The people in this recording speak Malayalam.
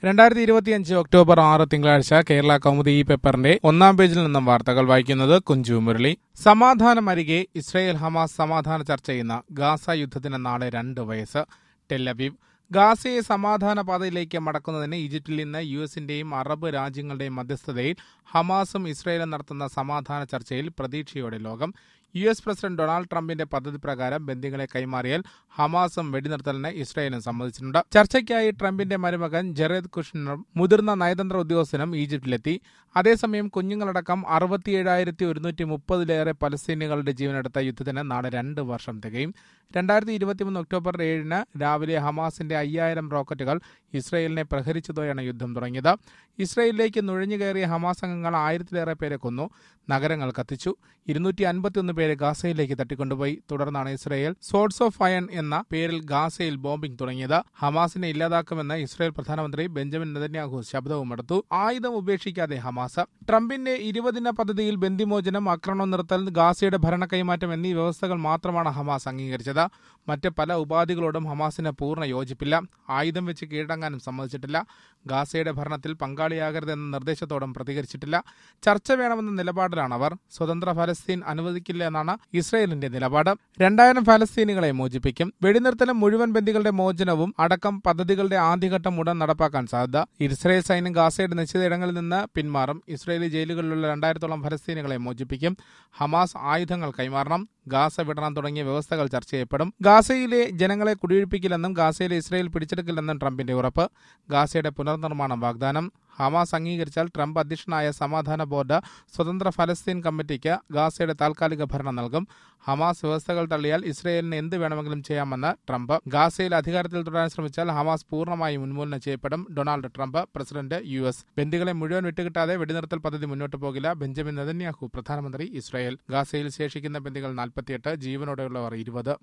രണ്ടായിരത്തി ഇരുപത്തിയഞ്ച് ഒക്ടോബർ ആറ് തിങ്കളാഴ്ച കേരള കൗമുദി ഈ പേപ്പറിന്റെ ഒന്നാം പേജിൽ നിന്നും വാർത്തകൾ വായിക്കുന്നത് കുഞ്ചു മുരളി സമാധാനം അരികെ ഇസ്രായേൽ ഹമാസ് സമാധാന ചർച്ച ചെയ്യുന്ന ഗാസ യുദ്ധത്തിന് നാളെ രണ്ട് വയസ്സ് ടെല്ലവീവ് ഗാസയെ സമാധാന പാതയിലേക്ക് മടക്കുന്നതിന് ഈജിപ്തിൽ നിന്ന് യു എസിന്റെയും അറബ് രാജ്യങ്ങളുടെയും മധ്യസ്ഥതയിൽ ഹമാസും ഇസ്രായേലും നടത്തുന്ന സമാധാന ചർച്ചയിൽ പ്രതീക്ഷയോടെ ലോകം യു എസ് പ്രസിഡന്റ് ഡൊണാൾഡ് ട്രംപിന്റെ പദ്ധതി പ്രകാരം ബന്ദികളെ കൈമാറിയാൽ ഹമാസും വെടിനിർത്തലിന് ഇസ്രായേലും സമ്മതിച്ചിട്ടുണ്ട് ചർച്ചയ്ക്കായി ട്രംപിന്റെ മരുമകൻ ജെറേദ് കുഷ്ണറും മുതിർന്ന നയതന്ത്ര ഉദ്യോഗസ്ഥനും ഈജിപ്തിലെത്തി അതേസമയം കുഞ്ഞുങ്ങളടക്കം അറുപത്തിയേഴായിരത്തി ഒരുന്നൂറ്റി മുപ്പതിലേറെ പലസ്തീനികളുടെ ജീവനെടുത്ത യുദ്ധത്തിന് നാളെ രണ്ട് വർഷം തികയും രണ്ടായിരത്തി ഇരുപത്തിമൂന്ന് ഒക്ടോബർ ഏഴിന് രാവിലെ ഹമാസിന്റെ അയ്യായിരം റോക്കറ്റുകൾ ഇസ്രയേലിനെ പ്രഹരിച്ചതോടെയാണ് യുദ്ധം തുടങ്ങിയത് ഇസ്രയേലിലേക്ക് നുഴഞ്ഞു കയറിയ ഹമാസ് അംഗങ്ങൾ ആയിരത്തിലേറെ പേരെ കൊന്നു നഗരങ്ങൾ കത്തിച്ചു ഇരുന്നൂറ്റി അൻപത്തിയൊന്ന് പേരെ ഗാസയിലേക്ക് തട്ടിക്കൊണ്ടുപോയി തുടർന്നാണ് ഇസ്രയേൽ സോഡ്സ് ഓഫ് അയൺ എന്ന പേരിൽ ഗാസയിൽ ബോംബിംഗ് തുടങ്ങിയത് ഹമാസിനെ ഇല്ലാതാക്കുമെന്ന് ഇസ്രയേൽ പ്രധാനമന്ത്രി ബെഞ്ചമിൻ നെതന്യാഹു ശബ്ദവുമെടുത്തു ആയുധം ഉപേക്ഷിക്കാതെ ഹമാസ് ട്രംപിന്റെ ഇരുപതിന പദ്ധതിയിൽ ബന്ദിമോചനം ആക്രമണം നിർത്തൽ ഗാസയുടെ ഭരണ കൈമാറ്റം എന്നീ വ്യവസ്ഥകൾ മാത്രമാണ് ഹമാസ് അംഗീകരിച്ചത് മറ്റ് പല ഉപാധികളോടും ഹമാസിന് പൂർണ്ണ യോജിപ്പില്ല ആയുധം വെച്ച് കീഴടങ്ങാനും സമ്മതിച്ചിട്ടില്ല ഗാസയുടെ ഭരണത്തിൽ പങ്കാളിയാകരുതെന്ന നിർദ്ദേശത്തോടും പ്രതികരിച്ചിട്ടില്ല ചർച്ച വേണമെന്ന നിലപാടിലാണ് അവർ സ്വതന്ത്ര ഫലസ്തീൻ അനുവദിക്കില്ല എന്നാണ് ഇസ്രയേലിന്റെ നിലപാട് രണ്ടായിരം ഫലസ്തീനികളെ മോചിപ്പിക്കും വെടിനിർത്തലും മുഴുവൻ ബന്ദികളുടെ മോചനവും അടക്കം പദ്ധതികളുടെ ആദ്യഘട്ടം ഉടൻ നടപ്പാക്കാൻ സാധ്യത ഇസ്രയേൽ സൈന്യം ഗാസയുടെ നിശ്ചിത ഇടങ്ങളിൽ നിന്ന് പിന്മാറും ഇസ്രയേലി ജയിലുകളിലുള്ള രണ്ടായിരത്തോളം ഫലസ്തീനികളെ മോചിപ്പിക്കും ഹമാസ് ആയുധങ്ങൾ കൈമാറണം ഗാസ വിടണം തുടങ്ങിയ വ്യവസ്ഥകൾ ചർച്ച ചെയ്യപ്പെടും ഗാസയിലെ ജനങ്ങളെ കുടിയൊഴിപ്പിക്കില്ലെന്നും ഗാസയിലെ ഇസ്രയേൽ പിടിച്ചെടുക്കില്ലെന്നും ട്രംപിന്റെ ഉറപ്പ് ഗാസയുടെ പുനർനിർമ്മാണം വാഗ്ദാനം ഹമാസ് അംഗീകരിച്ചാൽ ട്രംപ് അധ്യക്ഷനായ സമാധാന ബോർഡ് സ്വതന്ത്ര ഫലസ്തീൻ കമ്മിറ്റിക്ക് ഗാസയുടെ താൽക്കാലിക ഭരണം നൽകും ഹമാസ് വ്യവസ്ഥകൾ തള്ളിയാൽ ഇസ്രയേലിന് എന്ത് വേണമെങ്കിലും ചെയ്യാമെന്ന് ട്രംപ് ഗാസയിൽ അധികാരത്തിൽ തുടരാൻ ശ്രമിച്ചാൽ ഹമാസ് പൂർണ്ണമായും ഉന്മൂലനം ചെയ്യപ്പെടും Donald Trump president U S ബന്ദികളെ മുഴുവൻ വിട്ടുകിട്ടാതെ വെടിനിർത്തൽ പദ്ധതി മുന്നോട്ട് പോകില്ല ബെഞ്ചമിൻ നെതന്യാഹു പ്രധാനമന്ത്രി ഇസ്രായേൽ ഗാസയിൽ ശേഷിക്കുന്ന ബന്ദികൾ നാൽപ്പത്തിയെട്ട് ജീവനോടെയുള്ളവർ ഇരുപത്